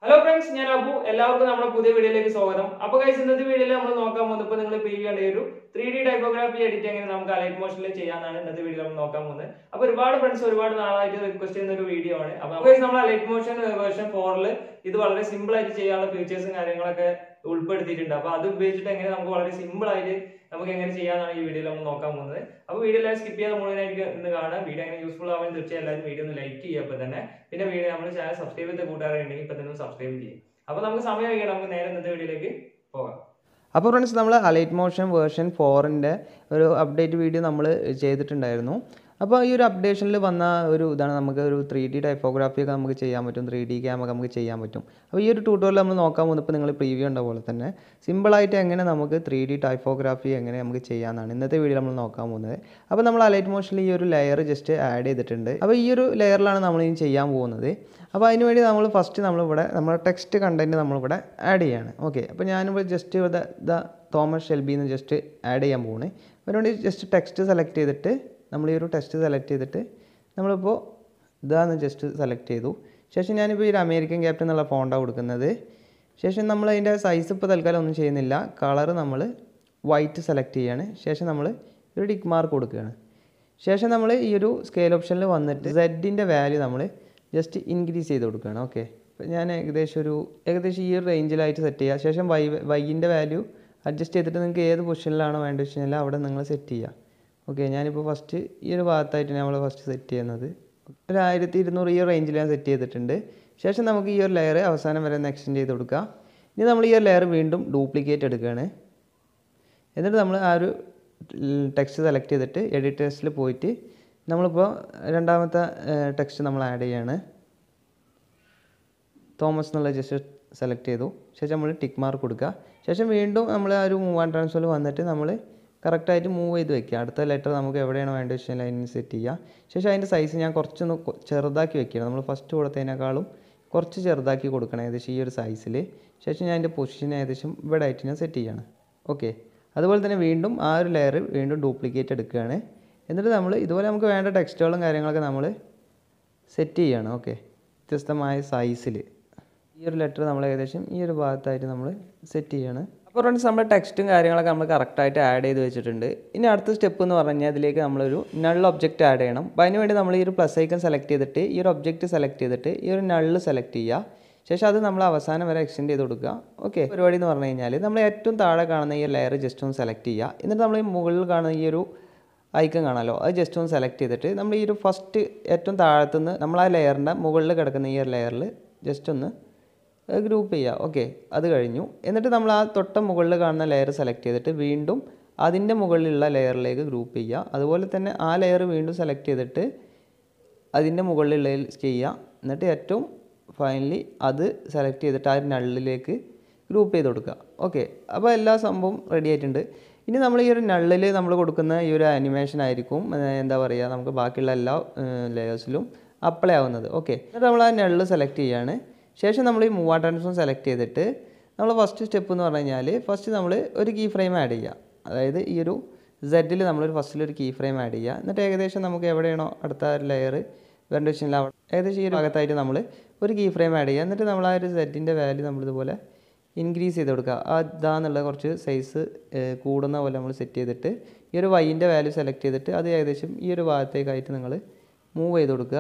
hello friends ഞാൻ അബു എല്ലാവർക്കും നമ്മുടെ പുതിയ വീഡിയോയിലേക്ക് സ്വാഗതം അപ്പൊ ഗൈസ് ഇന്നത്തെ വീഡിയോയിൽ നമ്മൾ നോക്കാൻ പോകുന്നത് ഇപ്പൊ നിങ്ങൾ പ്രീവ്യൂ കണ്ട ഈ ഒരു ത്രീ ഡി ടൈപ്പോഗ്രാഫി എഡിറ്റ് എങ്ങനെ നമുക്ക് അലൈറ്റ് മോഷനിൽ ചെയ്യാന്നാണ് ഇന്നത്തെ വീഡിയോ നമ്മൾ നോക്കാൻ പോകുന്നത് അപ്പൊ ഒരുപാട് ഫ്രണ്ട്സ് ഒരുപാട് നാളായിട്ട് റിക്വസ്റ്റ് ചെയ്യുന്ന ഒരു വീഡിയോ ആണ് അപ്പൊ ഗൈസ് നമ്മൾ അലൈറ്റ് മോഷൻ വേർഷൻ ഫോറിൽ ഇത് വളരെ സിമ്പിൾ ആയിട്ട് ചെയ്യാനുള്ള ഫീച്ചേഴ്സും കാര്യങ്ങളൊക്കെ ഉൾപ്പെടുത്തിയിട്ടുണ്ട് അപ്പൊ അത് ഉപയോഗിച്ചിട്ട് എങ്ങനെ നമുക്ക് വളരെ സിമ്പിൾ ആയിട്ട് നമുക്ക് എങ്ങനെ ചെയ്യാന്നാണ് ഈ വീഡിയോയിൽ നമ്മൾ നോക്കാൻ പോകുന്നത് അപ്പൊ വീഡിയോ എല്ലാവരും സ്കിപ്പ് ചെയ്യാതെ മുഴുവനായിട്ട് ഇന്ന് കാണാം വീഡിയോ എങ്ങനെ യൂസ്ഫുൾ ആവാൻ തീർച്ചയായും എല്ലാവരും വീഡിയോ ഒന്ന് ലൈക്ക് ചെയ്യുക അപ്പൊ തന്നെ പിന്നെ വീഡിയോ നമ്മൾ ചാനൽ സബ്സ്ക്രൈബ് ചെയ്ത കൂട്ടുകാരുണ്ടെങ്കിൽ ഇപ്പൊ തന്നെ സബ്സ്ക്രൈബ് ചെയ്യും അപ്പൊ നമുക്ക് സമയം വൈകണം നമുക്ക് നേരെ ഇന്നത്തെ വീഡിയോയിലേക്ക് പോകാം അപ്പോൾ ഫ്രണ്ട്സ് നമ്മൾ അലൈറ്റ് മോഷൻ വേർഷൻ ഫോറിൻ്റെ ഒരു അപ്ഡേറ്റ് വീഡിയോ നമ്മൾ ചെയ്തിട്ടുണ്ടായിരുന്നു അപ്പോൾ ഈ ഒരു അപ്ഡേഷനിൽ വന്ന ഒരു ഇതാണ് നമുക്ക് ഒരു ത്രീ ഡി ടൈപ്പോഗ്രാഫി ഒക്കെ നമുക്ക് ചെയ്യാൻ പറ്റും ത്രീ ഡി ക്യാമൊക്കെ നമുക്ക് ചെയ്യാൻ പറ്റും അപ്പോൾ ഈ ഒരു ട്യൂട്ടോറിയൽ നമ്മൾ നോക്കാൻ പോകുന്നപ്പോൾ നിങ്ങൾ പ്രീവ്യൂ ഉണ്ട പോലെ തന്നെ സിമ്പിളായിട്ട് എങ്ങനെ നമുക്ക് ത്രീ ഡി ടൈപ്പോഗ്രാഫി എങ്ങനെ നമുക്ക് ചെയ്യാമെന്നാണ് ഇന്നത്തെ വീഡിയോ നമ്മൾ നോക്കാൻ പോകുന്നത് അപ്പോൾ നമ്മൾ അലൈറ്റ് മോഷനിൽ ഈ ഒരു ലെയർ ജസ്റ്റ് ആഡ് ചെയ്തിട്ടുണ്ട് അപ്പോൾ ഈ ഒരു ലെയറിലാണ് നമ്മൾ ഇനി ചെയ്യാൻ പോകുന്നത് അപ്പോൾ അതിന് വേണ്ടി നമ്മൾ ഫസ്റ്റ് നമ്മളിവിടെ നമ്മുടെ ടെക്സ്റ്റ് കണ്ടൻറ്റ് നമ്മളിവിടെ ആഡ് ചെയ്യാണ് ഓക്കെ അപ്പോൾ ഞാനിവിടെ ജസ്റ്റ് ഇവിടെ ദ തോമസ് ഷെൽബിന്ന് ജസ്റ്റ് ആഡ് ചെയ്യാൻ പോകുന്നത് അതിനുവേണ്ടി ജസ്റ്റ് ടെക്സ്റ്റ് സെലക്ട് ചെയ്തിട്ട് നമ്മൾ ഈ ഒരു ടെക്സ്റ്റ് സെലക്ട് ചെയ്തിട്ട് നമ്മളിപ്പോൾ ഇതാന്ന് ജസ്റ്റ് സെലക്ട് ചെയ്തു ശേഷം ഞാനിപ്പോൾ ഈ ഒരു അമേരിക്കൻ ക്യാപ്റ്റൻ എന്നുള്ള ഫോണ്ടാണ് കൊടുക്കുന്നത് ശേഷം നമ്മൾ അതിൻ്റെ സൈസ് ഇപ്പോൾ തൽക്കാലം ഒന്നും ചെയ്യുന്നില്ല കളർ നമ്മൾ വൈറ്റ് സെലക്ട് ചെയ്യാണ് ശേഷം നമ്മൾ ഒരു ടിക്ക് മാർക്ക് കൊടുക്കുകയാണ് ശേഷം നമ്മൾ ഈ ഒരു സ്കെയിൽ ഓപ്ഷനിൽ വന്നിട്ട് സെഡിൻ്റെ വാല്യൂ നമ്മൾ ജസ്റ്റ് ഇൻക്രീസ് ചെയ്ത് കൊടുക്കുകയാണ് ഓക്കെ അപ്പോൾ ഞാൻ ഏകദേശം ഒരു ഏകദേശം ഈ ഒരു റേഞ്ചിലായിട്ട് സെറ്റ് ചെയ്യുക ശേഷം വൈ വൈൻ്റെ വാല്യൂ അഡ്ജസ്റ്റ് ചെയ്തിട്ട് നിങ്ങൾക്ക് ഏത് പൊസിഷനിലാണോ വേണ്ടത് വെച്ച് കഴിഞ്ഞാൽ അവിടെ നിങ്ങൾ സെറ്റ് ചെയ്യുക ഓക്കെ ഞാനിപ്പോൾ ഫസ്റ്റ് ഈ ഒരു ഭാഗത്തായിട്ട് നമ്മൾ ഫസ്റ്റ് സെറ്റ് ചെയ്യുന്നത് ഒരു ആയിരത്തി ഇരുന്നൂറ് ഈ റേഞ്ചിൽ ഞാൻ സെറ്റ് ചെയ്തിട്ടുണ്ട് ശേഷം നമുക്ക് ഈ ഒരു ലെയർ അവസാനം വരെ ഒന്ന് എക്സ്റ്റെൻഡ് ചെയ്ത് കൊടുക്കുക ഇനി നമ്മൾ ഈ ഒരു ലെയർ വീണ്ടും ഡ്യൂപ്ലിക്കേറ്റ് എടുക്കുകയാണ് എന്നിട്ട് നമ്മൾ ആ ഒരു ടെക്സ്റ്റ് സെലക്ട് ചെയ്തിട്ട് എഡിറ്റ് ടെക്സ്റ്റിൽ പോയിട്ട് നമ്മളിപ്പോൾ രണ്ടാമത്തെ ടെക്സ്റ്റ് നമ്മൾ ആഡ് ചെയ്യാണ് തോമസ് എന്നുള്ള ജസ്റ്റ് സെലക്ട് ചെയ്തു ശേഷം നമ്മൾ ടിക്ക് മാർക്ക് കൊടുക്കുക ശേഷം വീണ്ടും നമ്മൾ ആ ഒരു മൂവ് ആൻഡ് ട്രാൻസ്ഫറിൽ വന്നിട്ട് നമ്മൾ കറക്റ്റായിട്ട് മൂവ് ചെയ്ത് വെക്കുക അടുത്ത ലെറ്റർ നമുക്ക് എവിടെയാണ് വേണ്ടത് വെച്ചാൽ അതിന് സെറ്റ് ചെയ്യുക ശേഷം അതിൻ്റെ സൈസ് ഞാൻ കുറച്ചൊന്ന് കൊ- ചെറുതാക്കി വെക്കുകയാണ് നമ്മൾ ഫസ്റ്റ് കൊടുത്തതിനേക്കാളും കുറച്ച് ചെറുതാക്കി കൊടുക്കണം ഏകദേശം ഈ ഒരു സൈസിൽ ശേഷം ഞാൻ അതിൻ്റെ പൊസിഷൻ ഏകദേശം ഇവിടെ ആയിട്ട് ഞാൻ സെറ്റ് ചെയ്യാണ് ഓക്കെ അതുപോലെ തന്നെ വീണ്ടും ആ ഒരു ലെയർ വീണ്ടും ഡ്യൂപ്ലിക്കേറ്റ് എടുക്കുകയാണ് എന്നിട്ട് നമ്മൾ ഇതുപോലെ നമുക്ക് വേണ്ട ടെക്സ്റ്റുകളും കാര്യങ്ങളൊക്കെ നമ്മൾ സെറ്റ് ചെയ്യാണ് ഓക്കെ വ്യത്യസ്തമായ സൈസിൽ ഈ ഒരു ലെറ്റർ നമ്മൾ ഏകദേശം ഈ ഒരു ഭാഗത്തായിട്ട് നമ്മൾ സെറ്റ് ചെയ്യാണ് അപ്പോൾ ഫ്രണ്ട്സ് നമ്മുടെ ടെക്സ്റ്റും കാര്യങ്ങളൊക്കെ നമ്മൾ കറക്റ്റായിട്ട് ആഡ് ചെയ്ത് വെച്ചിട്ടുണ്ട് ഇനി അടുത്ത സ്റ്റെപ്പ് എന്ന് പറഞ്ഞു കഴിഞ്ഞാൽ അതിലേക്ക് നമ്മളൊരു നൾ ഒബ്ജക്റ്റ് ആഡ് ചെയ്യണം അപ്പോൾ അതിന് വേണ്ടി നമ്മൾ ഈ ഒരു പ്ലസ് ഐക്കൺ സെലക്ട് ചെയ്തിട്ട് ഈ ഒരു ഒബ്ജക്റ്റ് സെലക്ട് ചെയ്തിട്ട് ഈ ഒരു നള്ള് സെലക്ട് ചെയ്യുക ശേഷം അത് നമ്മൾ അവസാനം വരെ എക്സ്റ്റെൻഡ് ചെയ്ത് കൊടുക്കുക ഓക്കെ പരിപാടി എന്ന് പറഞ്ഞു കഴിഞ്ഞാൽ നമ്മൾ ഏറ്റവും താഴെ കാണുന്ന ഈ ലെയർ ജസ്റ്റ് ഒന്ന് സെലക്ട് ചെയ്യുക എന്നിട്ട് നമ്മൾ ഈ മുകളിൽ കാണുന്ന ഈ ഒരു ഐക്കൺ കാണാമല്ലോ അത് ജസ്റ്റ് ഒന്ന് സെലക്ട് ചെയ്തിട്ട് നമ്മൾ ഈ ഒരു ഫസ്റ്റ് ഏറ്റവും താഴത്തുനിന്ന് നമ്മൾ ആ ലെയറിൻ്റെ മുകളിൽ കിടക്കുന്ന ഈ ഒരു ലെയറിൽ ജസ്റ്റ് ഒന്ന് ഗ്രൂപ്പ് ചെയ്യുക ഓക്കെ അത് കഴിഞ്ഞു എന്നിട്ട് നമ്മൾ ആ തൊട്ട മുകളിൽ കാണുന്ന ലെയർ സെലക്ട് ചെയ്തിട്ട് വീണ്ടും അതിൻ്റെ മുകളിലുള്ള ലെയറിലേക്ക് ഗ്രൂപ്പ് ചെയ്യുക അതുപോലെ തന്നെ ആ ലെയർ വീണ്ടും സെലക്ട് ചെയ്തിട്ട് അതിൻ്റെ മുകളിലുള്ളതിൽ ചെയ്യുക എന്നിട്ട് ഏറ്റവും ഫൈനലി അത് സെലക്ട് ചെയ്തിട്ട് ആ നള്ളിലേക്ക് ഗ്രൂപ്പ് ചെയ്ത് കൊടുക്കുക ഓക്കെ അപ്പോൾ എല്ലാ സംഭവം റെഡി ആയിട്ടുണ്ട് ഇനി നമ്മൾ ഈ ഒരു നള്ളിൽ നമ്മൾ കൊടുക്കുന്ന ഈ ഒരു ആനിമേഷൻ ആയിരിക്കും ഏഹ് എന്താ പറയുക നമുക്ക് ബാക്കിയുള്ള എല്ലാ ലെയേഴ്സിലും അപ്ലൈ ആവുന്നത് ഓക്കെ എന്നിട്ട് നമ്മൾ ആ നള്ള് സെലക്ട് ചെയ്യാണ് ശേഷം നമ്മൾ ഈ മൂവ് ട്രാൻസ്ഫോം സെലക്ട് ചെയ്തിട്ട് നമ്മൾ ഫസ്റ്റ് സ്റ്റെപ്പ് എന്ന് പറഞ്ഞു കഴിഞ്ഞാൽ ഫസ്റ്റ് നമ്മൾ ഒരു കീ ഫ്രെയിം ആഡ് ചെയ്യുക അതായത് ഈ ഒരു സെഡിൽ നമ്മളൊരു ഫസ്റ്റിൽ ഒരു കീ ഫ്രെയിം ആഡ് ചെയ്യുക എന്നിട്ട് ഏകദേശം നമുക്ക് എവിടെയാണോ അടുത്ത ലെയർ വേണ്ട വെച്ചാൽ അവിടെ ഏകദേശം ഈ ഒരു ഭാഗത്തായിട്ട് നമ്മൾ ഒരു കീ ഫ്രെയിം ആഡ് ചെയ്യുക എന്നിട്ട് നമ്മൾ ആ ഒരു സെറ്റിൻ്റെ വാല്യൂ നമ്മളിതുപോലെ ഇൻക്രീസ് ചെയ്ത് കൊടുക്കുക ആ ഇതാന്നുള്ള കുറച്ച് സൈസ് കൂടുന്ന പോലെ നമ്മൾ സെറ്റ് ചെയ്തിട്ട് ഈ ഒരു വൈൻ്റെ വാല്യൂ സെലക്ട് ചെയ്തിട്ട് അത് ഏകദേശം ഈ ഒരു ഭാഗത്തേക്കായിട്ട് നിങ്ങൾ മൂവ് ചെയ്ത് കൊടുക്കുക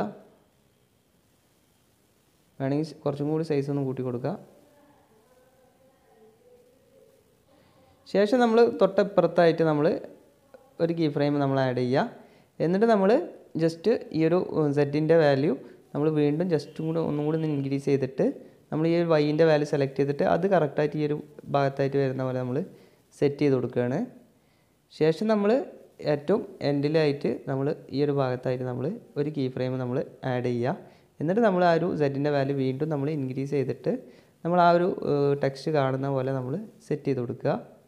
വേണമെങ്കിൽ കുറച്ചും കൂടി സൈസ് ഒന്ന് കൂട്ടി കൊടുക്കുക ശേഷം നമ്മൾ തൊട്ടപ്പുറത്തായിട്ട് നമ്മൾ ഒരു കീ ഫ്രെയിം നമ്മൾ ആഡ് ചെയ്യുക എന്നിട്ട് നമ്മൾ ജസ്റ്റ് ഈ ഒരു സെറ്റിൻ്റെ വാല്യൂ നമ്മൾ വീണ്ടും ജസ്റ്റും കൂടി ഒന്നും കൂടി ഒന്ന് ഇൻക്രീസ് ചെയ്തിട്ട് നമ്മൾ ഈ ഒരു വൈൻ്റെ വാല്യൂ സെലക്ട് ചെയ്തിട്ട് അത് കറക്റ്റായിട്ട് ഈ ഒരു ഭാഗത്തായിട്ട് വരുന്ന പോലെ നമ്മൾ സെറ്റ് ചെയ്ത് കൊടുക്കുകയാണ് ശേഷം നമ്മൾ ഏറ്റവും എൻഡിലായിട്ട് നമ്മൾ ഈ ഒരു ഭാഗത്തായിട്ട് നമ്മൾ ഒരു കീ ഫ്രെയിം നമ്മൾ ആഡ് ചെയ്യുക എന്നിട്ട് നമ്മൾ ആ ഒരു സെറ്റിൻ്റെ വാല്യൂ വീണ്ടും നമ്മൾ ഇൻക്രീസ് ചെയ്തിട്ട് നമ്മൾ ആ ഒരു ടെക്സ്റ്റ് കാണുന്ന പോലെ നമ്മൾ സെറ്റ് ചെയ്ത് കൊടുക്കുക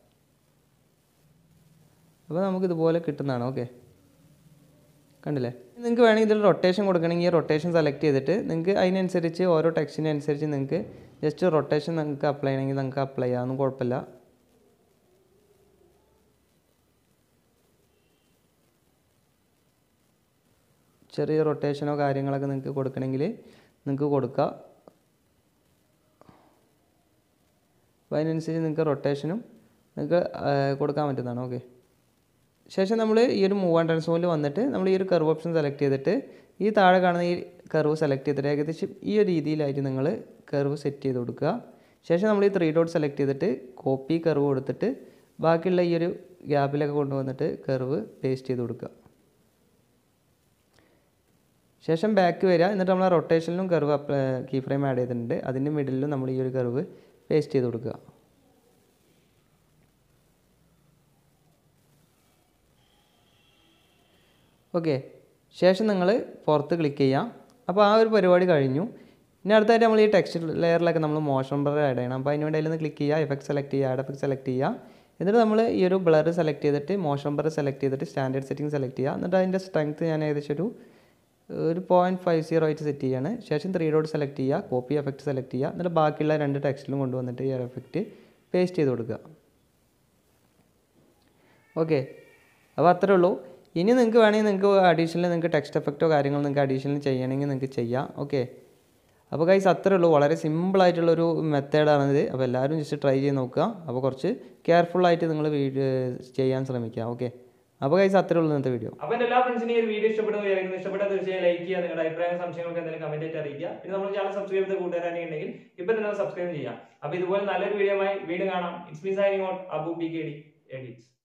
അപ്പോൾ നമുക്ക് ഇതുപോലെ കിട്ടുന്നതാണ് ഓക്കെ കണ്ടില്ലേ നിങ്ങൾക്ക് വേണമെങ്കിൽ ഇതിൽ റൊട്ടേഷൻ കൊടുക്കണമെങ്കിൽ റൊട്ടേഷൻ സെലക്ട് ചെയ്തിട്ട് നിങ്ങൾക്ക് അതിനനുസരിച്ച് ഓരോ ടെക്സ്റ്റിനനുസരിച്ച് നിങ്ങൾക്ക് ജസ്റ്റ് റൊട്ടേഷൻ നിങ്ങൾക്ക് അപ്ലൈ ചെയ്യണമെങ്കിൽ നിങ്ങൾക്ക് അപ്ലൈ ചെയ്യാമെന്നും കുഴപ്പമില്ല ചെറിയ റൊട്ടേഷനോ കാര്യങ്ങളൊക്കെ നിങ്ങൾക്ക് കൊടുക്കണമെങ്കിൽ നിങ്ങൾക്ക് കൊടുക്കുക അപ്പോൾ അതിനനുസരിച്ച് നിങ്ങൾക്ക് റൊട്ടേഷനും നിങ്ങൾക്ക് കൊടുക്കാൻ പറ്റുന്നതാണ് ഓക്കെ ശേഷം നമ്മൾ ഈ ഒരു മൂവ് ആൻഡ് ട്രാൻസ്ഫോമിൽ വന്നിട്ട് നമ്മൾ ഈ ഒരു കർവ് ഓപ്ഷൻ സെലക്ട് ചെയ്തിട്ട് ഈ താഴെ കാണുന്ന ഈ കർവ് സെലക്ട് ചെയ്തിട്ട് ഏകദേശം ഈ ഒരു രീതിയിലായിട്ട് നിങ്ങൾ കർവ് സെറ്റ് ചെയ്ത് കൊടുക്കുക ശേഷം നമ്മൾ ഈ ത്രീ ഡോട്ട് സെലക്ട് ചെയ്തിട്ട് കോപ്പി കർവ് കൊടുത്തിട്ട് ബാക്കിയുള്ള ഈ ഒരു ഗ്യാപ്പിലൊക്കെ കൊണ്ടുവന്നിട്ട് കർവ് പേസ്റ്റ് ചെയ്ത് കൊടുക്കുക ശേഷം ബാക്ക് വരിക എന്നിട്ട് നമ്മൾ റൊട്ടേഷനിലും കർവ് കീ ഫ്രെയിം ആഡ് ചെയ്തിട്ടുണ്ട് അതിൻ്റെ മിഡിലും നമ്മൾ ഈ ഒരു കർവ് പേസ്റ്റ് ചെയ്ത് കൊടുക്കുക ഓക്കെ ശേഷം നിങ്ങൾ പുറത്ത് ക്ലിക്ക് ചെയ്യാം അപ്പോൾ ആ ഒരു പരിപാടി കഴിഞ്ഞു ഇനി അടുത്തായിട്ട് നമ്മൾ ഈ ടെക്സ്റ്റ് ലെയറിലൊക്കെ നമ്മൾ മോഷൻ ബ്ലർ ആഡ് ചെയ്യണം അപ്പോൾ അതിന് വേണ്ടി അതിൽ നിന്ന് ക്ലിക്ക് ചെയ്യുക എഫക്ട് സെലക്ട് ചെയ്യുക ആഡ് എഫക്ട് സെലക്ട് ചെയ്യുക എന്നിട്ട് നമ്മൾ ഈ ഒരു ബ്ലർ സെലക്ട് ചെയ്തിട്ട് മോഷൻ ബ്ലർ സെലക്ട് ചെയ്തിട്ട് സ്റ്റാൻഡേർഡ് സെറ്റിംഗ് സെലക്ട് ചെയ്യുക എന്നിട്ട് അതിൻ്റെ സ്ട്രെങ്ത് ഞാൻ ഏകദേശം ഒരു ഒരു പോയിൻറ്റ് ഫൈവ് സീറോ ആയിട്ട് സെറ്റ് ചെയ്യാണ് ശേഷം ത്രീ ഡോട്ട് സെലക്ട് ചെയ്യുക കോപ്പി എഫക്ട് സെലക്ട് ചെയ്യുക എന്നിട്ട് ബാക്കിയുള്ള രണ്ട് ടെക്സ്റ്റിലും കൊണ്ടുവന്നിട്ട് ഈ എഫക്റ്റ് പേസ്റ്റ് ചെയ്ത് കൊടുക്കുക ഓക്കെ അപ്പോൾ അത്രേ ഉള്ളൂ ഇനി നിങ്ങൾക്ക് വേണമെങ്കിൽ നിങ്ങൾക്ക് അഡീഷണൽ നിങ്ങൾക്ക് ടെക്സ്റ്റ് എഫക്റ്റോ കാര്യങ്ങളോ നിങ്ങൾക്ക് അഡീഷണൽ ചെയ്യണമെങ്കിൽ നിങ്ങൾക്ക് ചെയ്യാം ഓക്കെ അപ്പോൾ കൈസ് അത്രേ ഉള്ളൂ വളരെ സിമ്പിളായിട്ടുള്ളൊരു മെത്തേഡാണിത് അപ്പോൾ എല്ലാവരും ജസ്റ്റ് ട്രൈ ചെയ്ത് നോക്കുക അപ്പോൾ കുറച്ച് കെയർഫുള്ളായിട്ട് നിങ്ങൾ വീഡിയോ ചെയ്യാൻ ശ്രമിക്കുക ഓക്കെ അപ്പോൾ കൈസ് അത്രേ ഉള്ളൂ ഇന്നത്തെ വീഡിയോ അപ്പൊ എന്റെ എല്ലാ ഫ്രണ്ട്സിനും ഈ ഒരു വീഡിയോ ഇഷ്ടപ്പെടുന്ന വിചാരിക്കുന്നു ഇഷ്ടപ്പെട്ടാൽ തീർച്ചയായും ലൈക്ക് ചെയ്യുക നിങ്ങളുടെ അഭിപ്രായം സംശയങ്ങൾക്ക് എന്തെങ്കിലും കമന്റ് ആയിട്ട് അറിയിക്കുക പിന്നെ നമ്മൾ ചാനൽ സബ്സ്ക്രൈബ് ചെയ്ത് കൂട്ടുകാരാണെങ്കിൽ ഇപ്പൊ തന്നെ സബ്സ്ക്രൈബ് ചെയ്യാം അപ്പൊ ഇതുപോലെ നല്ലൊരു വീഡിയോ ആയി വീണ്ടും കാണാം it's me signing out Abu P K D edits